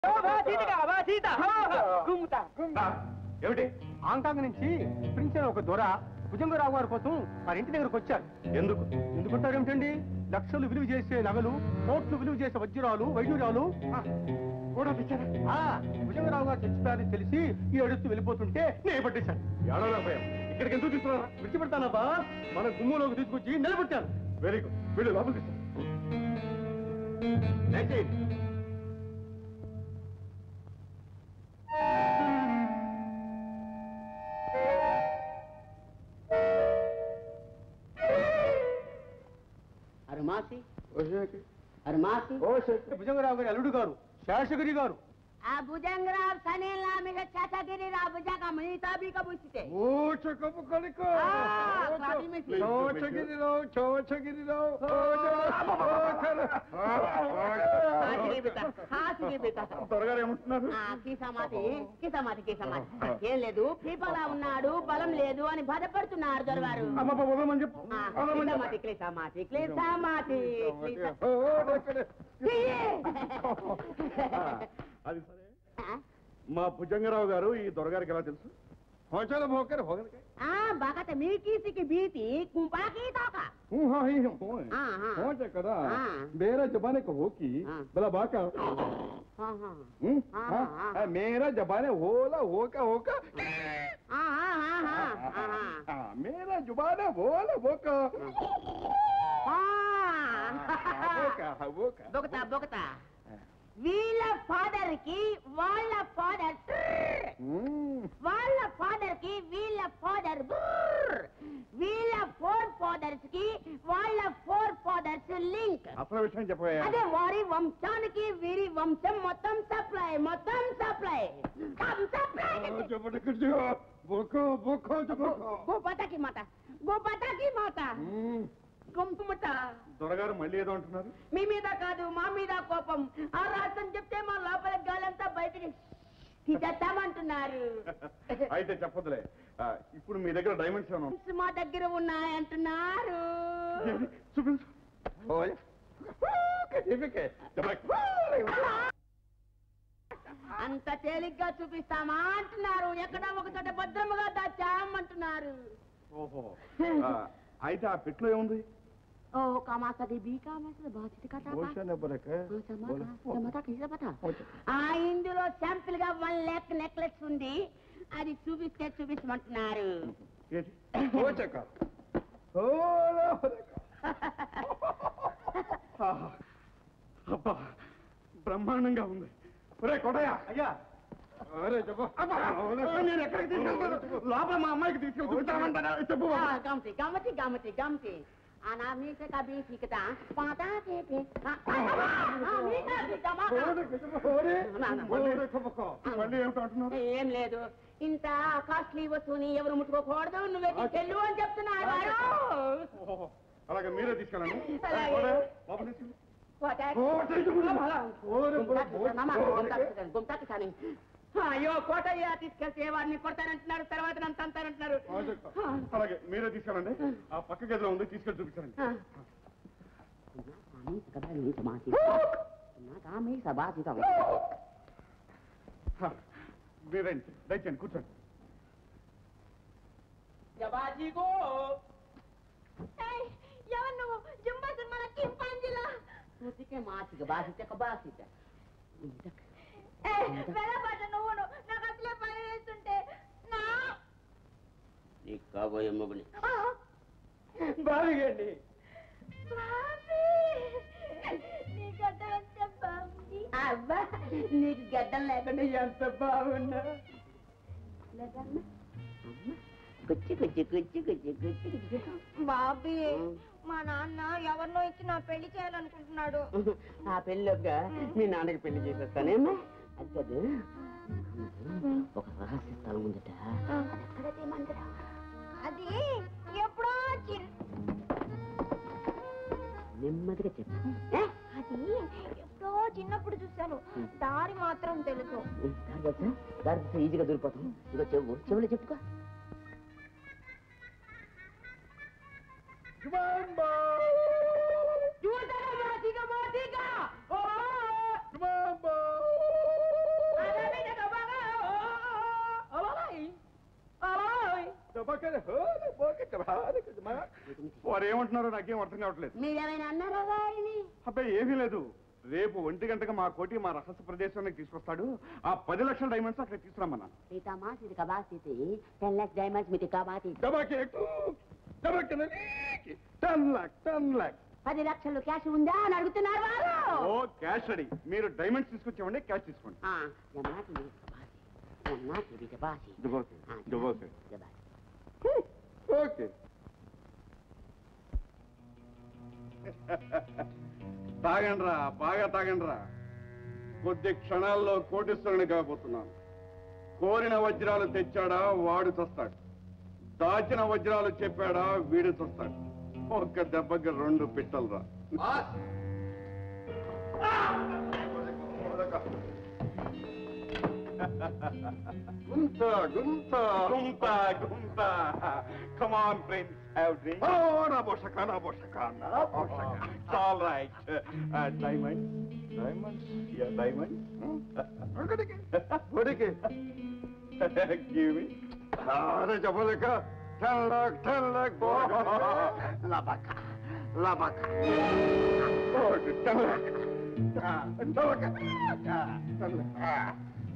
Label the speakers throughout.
Speaker 1: ఆ, ఏమిటి
Speaker 2: హాంకాంగ్ నుంచి ప్రిన్స్ అనే ఒక దొర భుజంగరావు గారి కోసం వారి ఇంటి దగ్గరకు వచ్చారు
Speaker 1: ఎందుకు
Speaker 2: ఎందుకుంటారు ఏమిటండి లక్షలు విలువ చేసే నగలు కోట్లు విలువ చేసే వజ్రాలు వైడూర్యాలు కూడా తెచ్చారా ఆ, భుజంగరావు గారు చచ్చిపోయారని తెలిసి ఈ అడుస్తూ వెళ్ళిపోతుంటే నేను పట్టేశాను
Speaker 1: ఏడవలా భయం
Speaker 2: ఇక్కడికి ఎందుకు తీసుకున్నారా విడిచిపెడతానబ్బా మన గుమ్మంలోకి తీసుకొచ్చి నిలబెట్టాను
Speaker 1: వెరీ గుడ్ వీళ్ళు లోపలికి తీసుకో. దయచేయండి.
Speaker 3: अरे मासी
Speaker 2: ఓ శేఖి.
Speaker 3: अरे मासी
Speaker 2: ఓ శేఖి. భుజంగరావు గారి అల్లుడు గారు శేషగిరి గారు
Speaker 3: ఆ భుజంగరావు సనేలా మీద చచగిరి రా భుజ का मनीता भी का पूछते
Speaker 2: ఓ చకపు కలిక
Speaker 3: ఆ, కాఫీ में थी।
Speaker 2: చోచగిరిరావు చోచగిరిరావు
Speaker 3: హాసిరి బేటా హాసిరి బేటా
Speaker 1: త్వరగా ఏమంటున్నారు
Speaker 3: ఆ, కిసమాతి కిసమాతి కిసమాతి ఏం లేదు పీపలా ఉన్నాడు బలం లేదు అని బాధపడుతున్నారు దొరవారు
Speaker 1: అమ్మ వదలమని చెప్పు
Speaker 3: ఆ,
Speaker 1: వదలమని చెప్పు.
Speaker 3: క్లిసమాతి క్లిసమాతి క్లిసమాతి
Speaker 1: ఆ, అది సరే మా భుజంగరావు గారు ఈ దొరగారికి ఎలా తెలుసు
Speaker 2: హోచల భోకర్ హోగర్
Speaker 3: ఆ బాగా మీ కీసికి బీతి కుంపాకి తోక
Speaker 2: हूँ हाँ ही हूँ
Speaker 3: हाँ, हाँ।
Speaker 2: हो चकरा
Speaker 3: हाँ।
Speaker 2: मेरा जबाने को हो की
Speaker 3: हाँ।
Speaker 2: बला बाका
Speaker 3: हाँ हाँ
Speaker 2: हम्म?
Speaker 3: हाँ,
Speaker 2: हाँ?
Speaker 3: हाँ।
Speaker 2: हाँ, मेरा जबाने होला होका होका
Speaker 3: हाँ हाँ हाँ हाँ हाँ हाँ
Speaker 2: हाँ, मेरा जुबाने होला होका
Speaker 3: हाँ
Speaker 2: होका होका
Speaker 3: బొగతా బొగతా వీళ్ళ ఫాదర్ కి వాళ్ళ ఫాదర్
Speaker 2: हम्म
Speaker 3: వాళ్ళ ఫాదర్ కి వీళ్ళ ఫాదర్ వీళ్ళ ఫోర్ ఫాదర్స్ కి వాళ్ళ ఫోర్ ఫాదర్స్ లింక్
Speaker 1: అసలు విషయం చెప్పబోయా
Speaker 3: అదే వారి వంశానికి వీరి వంశం మొత్తం సప్లై మొత్తం సప్లై సప్లై
Speaker 2: जबड़ कर दियो बोको बोको जबको
Speaker 3: గోపతకి మాట గోపతకి మాట
Speaker 2: हम्म
Speaker 3: గుంపుమట
Speaker 1: దొరగారు మళ్ళీ ఏదో అంటున్నారు
Speaker 3: మీ మీద కాదు మా మీద కోపం ఆ రాష్ట్రం చెప్తే మా లోపల గాలంతా బయటికి తీసేస్తామంటున్నారు
Speaker 1: అయితే చెప్పదులే ఆ, ఇప్పుడు మీ దగ్గర డైమండ్స్ ఏమైనా ఉన్నాయా?
Speaker 3: మా దగ్గర ఉన్నాయంటున్నారు
Speaker 1: ఏది? చూపించు
Speaker 2: ओए
Speaker 1: ఏమికే? చెప్పండి.
Speaker 3: అంత తేలిగ్గా చూపిస్తామా అంటున్నారు ఎక్కడ ఒక చోట భద్రముగా దాచామంటున్నారు
Speaker 1: ఓహో ఆ, అయితే ఆ పెట్లో ఏముంది
Speaker 3: ఓ కామాసది బీ కామాసది బాచితి కథ
Speaker 2: ओशन बरक
Speaker 3: ఆ ఇందులో శాంపిల్ గా వన్ లాక్ నెక్లెస్ ఉంది అది చూపిస్తే చూపించమంటున్నారు
Speaker 1: ఏంటి
Speaker 2: हो चका होला
Speaker 1: ఆహా. అబ్బా బ్రహ్మాండంగా ఉంది ఒరే కొడయా
Speaker 2: అయ్యా
Speaker 1: అరే చెప్పు అబ్బా, నేను ఎక్కడికి తీసుకెళ్తాను లోపల మా అమ్మాయికి తీసుకెళ్ళి చూపించామంటారా చెప్పు
Speaker 3: ఆ, గమతి గమతి గమతి గమతి అనా మీసే కబీ సికతా పాతా చేపే మీసే సికమా
Speaker 1: మళ్ళీ ఏమిటో అంటున్నారు
Speaker 3: ఏం లేదు ఇంత కాస్ట్లీ వస్తువుని ఎవరు ముట్టుకోకూడదు నువ్వే చెల్లు అని చెప్తున్నారు వారు.
Speaker 1: ఓహో, అలాగే మీరే తీసుకెళ్ళండి
Speaker 3: అలాగే.
Speaker 1: కొడయా, లోపల తీసుకెళ్ళు.
Speaker 3: కోట-
Speaker 1: ఓ, తీసుకెళ్ళు.
Speaker 3: గుంటాకి మామ, గుంటాకి, గుంటాకి కాని. అయ్యో కోటయ్య తీసుకెళ్తే వాడిని కొడతానంటున్నారు తర్వాత నన్ను తంతానంటున్నారు
Speaker 1: అలాగే మీరే తీసుకెళ్ళండి ఆ పక్క గదిలో ఉంది తీసుకెళ్ళి చూపించండి హ, మీరేంటి దయచేయండి కూర్చోండి
Speaker 3: ఎవరు నువ్వు జుంబా సినిమాల చింపాంజీలా నువ్వుకే మాసిక బాసిక బాసిక వెళ్ళబడ్డ నువ్వును నాకు అసలే పని వేస్తుంటే నా
Speaker 4: నీకు కాబోయే మొగుని
Speaker 2: బావిగండి
Speaker 3: నీ గడ్డం ఎంత బాగుంది అబ్బా నీకు గడ్డం లేకుండా ఎంత బాగున్నా
Speaker 4: కుచ్చి కుచ్చి కుచ్చి కుచ్చి కుచ్చి కుచ్చి
Speaker 5: బాబీ మా నాన్న ఎవరినో ఇచ్చి నా పెళ్లి చేయాలనుకుంటున్నాడు
Speaker 4: ఆ పెళ్ళిలోగా మీ నాన్నకి పెళ్లి చేసేస్తానేమ్మా అది కాదు ఒక రహస్య స్థలం ఉందట
Speaker 5: అది ఎప్పుడో చిన్
Speaker 4: నెమ్మదిగా చెప్పు
Speaker 5: అది ఎప్పుడో చిన్నప్పుడు చూశాను దారి మాత్రం తెలుసు
Speaker 4: దారి తెలుసా? దారి తెలిస్తే ఈజీగా దూరిపోతాం ఇదిగో చెవు చెవులు చెప్పుకో
Speaker 1: వారు ఏమంటున్నారో నాకేం అర్థం కావట్లేదు
Speaker 3: మీరేమైనా అన్నారా వారిని
Speaker 1: అబ్బాయి ఏమీ లేదు రేపు ఒంటి గంటగా మా కోటి మా రహస్య ప్రదేశానికి తీసుకొస్తాడు ఆ పది లక్షల డైమండ్స్ అక్కడ తీసుకురమ్మన్నా
Speaker 3: సీతమ్మా ఇది కబాసితి టెన్ లాక్స్ డైమండ్స్ మీది కబాతి
Speaker 1: డబాకి డబాకి టెన్ లాక్ టెన్ లాక్
Speaker 3: పది లక్షలు క్యాష్ ఉందా అని అడుగుతున్నారు వారు
Speaker 1: ఓ క్యాష్ రెడీ మీరు డైమండ్స్ తీసుకొచ్చామండి క్యాష్ తీసుకోండి
Speaker 3: ఆ, జమాతి మీది కబాసి జమాతి మీది కబాసి
Speaker 1: దుబాసి
Speaker 3: ఆ,
Speaker 1: దుబాసి
Speaker 3: కబాసి.
Speaker 1: ఓకే తాగండ్రా బాగా తాగండ్రా కొద్ది క్షణాల్లో కోటీశ్వరుని కాబోతున్నాను కోరిన వజ్రాలు తెచ్చాడా వాడు చస్తాడు దాచిన వజ్రాలు చెప్పాడా వీడు చస్తాడు ఒక్క దెబ్బకి రెండు పిట్టలరా గుంత గుంత గుంత గుంత కమాన్ ఫ్రెండ్స్ హ్యావ్ డ్రింక్ ఓ నా బోషక నా బోషక నా బోషక ఆల్ రైట్ డైమండ్ డైమండ్ యా డైమండ్ ఉడికి ఉడికి గివ్ మీ అరే చెప్పలేక టెన్ లాక్ టెన్ లాక్ లబక లబక ఓకే టెన్ లాక్ లబక ten lakh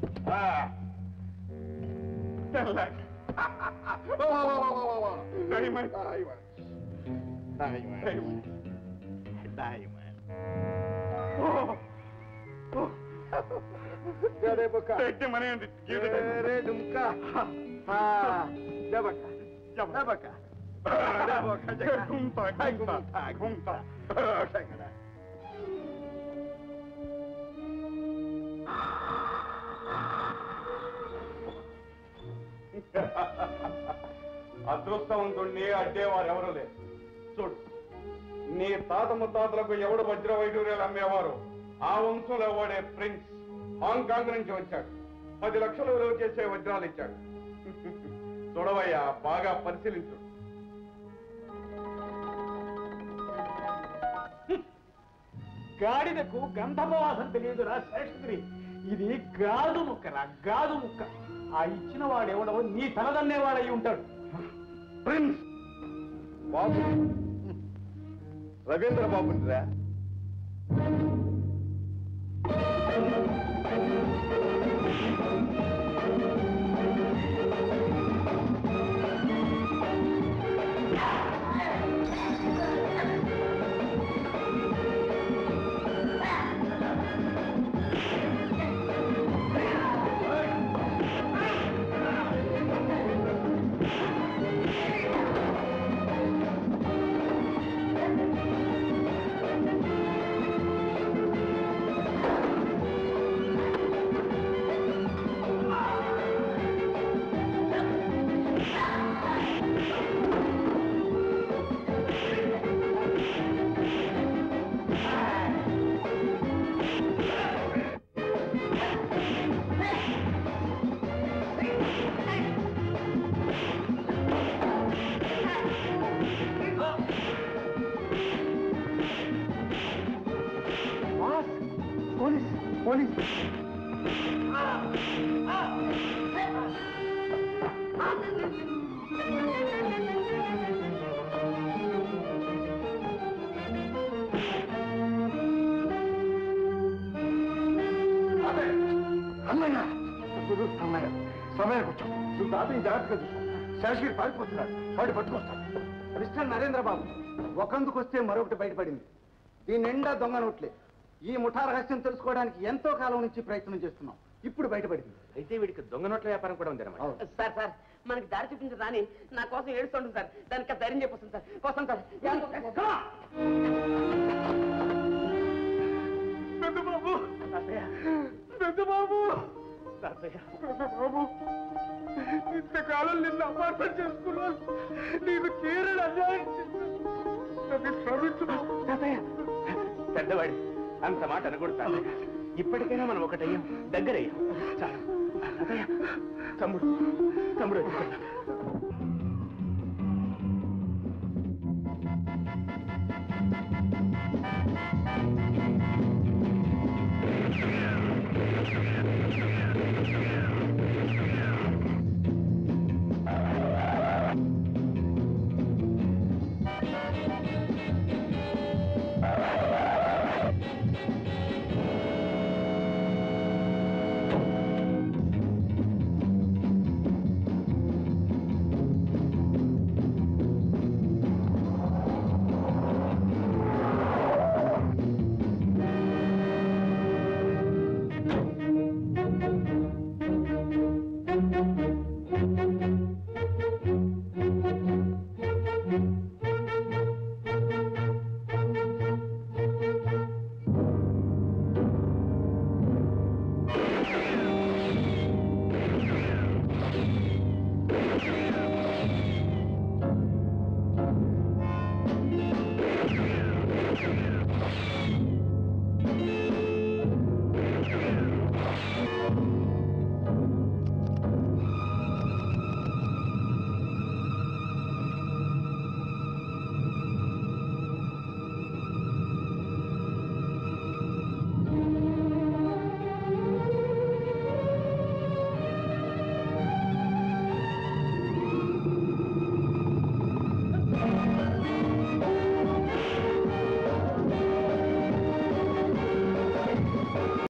Speaker 1: ten lakh diamond diamond diamond diamond Take the money and give the diamond.
Speaker 2: డుమ్కా జబక జబక
Speaker 1: Gunta, gunta, gunta. అదృష్టవంతుణ్ణి అడ్డేవారు ఎవరు లేరు చూడు నీ తాత ముత్తాతలకు ఎవడు వజ్ర వైడూర్యాలు అమ్మేవారు ఆ వంశంలో వాడే ప్రిన్స్ హాంకాంగ్ నుంచి వచ్చాడు పది లక్షలు విలువ చేసే వజ్రాలు ఇచ్చాడు చూడవయ్యా బాగా పరిశీలించు
Speaker 2: గాడిదకు గంధపు వాసన తెలియదురా శేషగిరి ఇది గాదు ముక్కరా గాదు ముక్క ఆ ఇచ్చిన వాడెవడో నీ తలదన్నేవాడై ఉంటాడు
Speaker 1: ప్రిన్స్ బాబు రవీంద్ర బాబురా
Speaker 2: పోలీస్ పోలీస్
Speaker 1: అన్నయ్య గురు అన్నయ్య సమయానికి వచ్చాం నువ్వు తాతని జాగ్రత్తగా చూసుకో శేషగిరి పారిపోతున్నాడు వాడి పట్టుకొస్తాడు
Speaker 2: మిస్టర్ నరేంద్ర బాబు ఒకందుకు వస్తే మరొకటి బయటపడింది ఈ నిండా దొంగ నోట్లే ఈ ముఠా రహస్యం తెలుసుకోవడానికి ఎంతో కాలం నుంచి ప్రయత్నం చేస్తున్నాం ఇప్పుడు బయటపడింది
Speaker 4: అయితే వీడికి దొంగ నోట్ల వ్యాపారం కూడా ఉంది
Speaker 2: అవును.
Speaker 4: సార్ సార్ మనకి దారి చూపించదు రాని నా కోసం ఏడుస్తుంటుంది సార్ దానికి ధైర్యం చెప్పొస్తుంది సార్ వస్తాం సార్
Speaker 2: బాబు బాబు బాబు ఇంతకాలం నిన్ను అపార్థం చేసుకున్నాను నీకు తీరని అన్యాయం చేశాను. నన్ను క్షమించు
Speaker 4: తాతయ్య పెద్దవాడి అంత మాట అనకూడదు తాతయ్య ఇప్పటికైనా మనం ఒకటయ్యాం దగ్గరయ్యాం చాలు తాతయ్య తమ్ముడు తమ్ముడు వచ్చాడు.
Speaker 1: ఆ